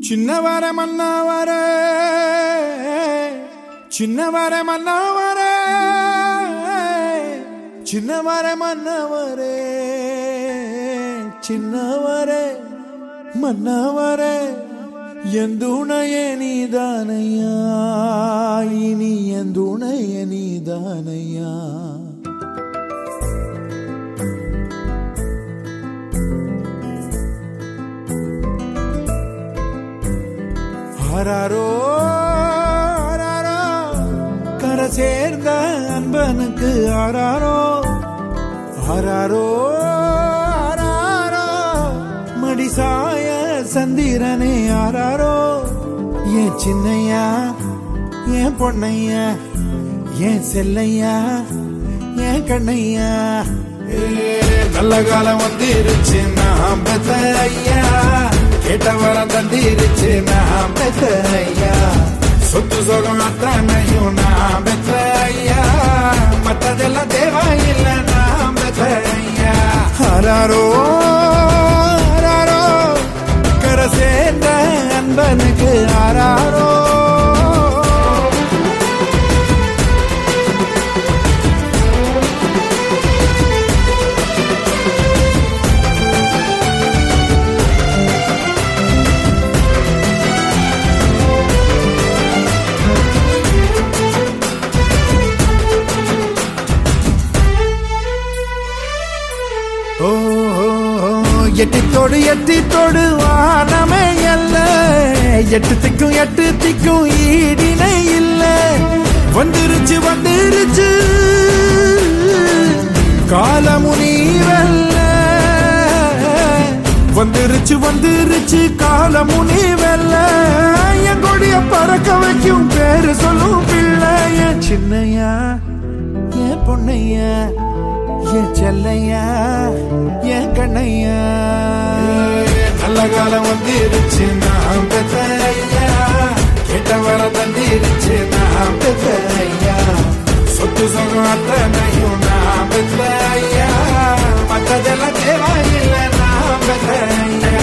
சின்னவர மன்னவர சின்னவர மன்னவர சின்னவர மன்னவரே சின்னவர மன்னவர எந்துணைய நீதானையா இனி எந்துணைய நீதானையா ஆராரோ ஆராரோ கரை சேர்ந்த அன்பனுக்கு ஆராரோ ஆராரோ ஆராரோ மடிசாய சந்திரனே ஆராரோ ஏன் சின்னையா ஏன் பொன்னையா ஏன் செல்லையா ஏன் கண்ணையா ஏ, நல்ல காலம் வந்துருச்சு நாம் பெத்த ஐயா கேட்ட வரம் தந்திருச்சு நாம் பெத்த ஐயா சொத்து சுகம் அத்தனையும் நாம் பெத்த ஐயா மத்ததெல்லாம் தேவையில்லை நாம் பெத்த ஐயா ஹராரோ ஹராரோ கரை சேர்ந்த அன்பனுக்கு ஆராரோ ஓ ஓ, ஓ, எட்டித்தோடு எட்டித்தோடு வானமே அல்ல எட்டு திக்கும் எட்டு திக்கும் ஈடினை இல்ல வந்துருச்சு வந்துருச்சு காலமுனிவல்ல வந்துருச்சு வந்துருச்சு காலமுனிவல்ல என் கொடிய பறக்க வைக்கும் பேரு சொல்லும் பிள்ளை என் சின்னையா என் பொன்னையா என் செல்லையா என் கண்ணையா நல்ல காலம் வந்துருச்சு நான் பெத்த ஐயா கேட்ட வர தந்திருச்சு நான் பெத்த ஐயா சொத்து சுகம் அத்தனையும் நான் பெத்த ஐயா மத்ததெல்லாம் தேவையில்லை நான் பெத்த ஐயா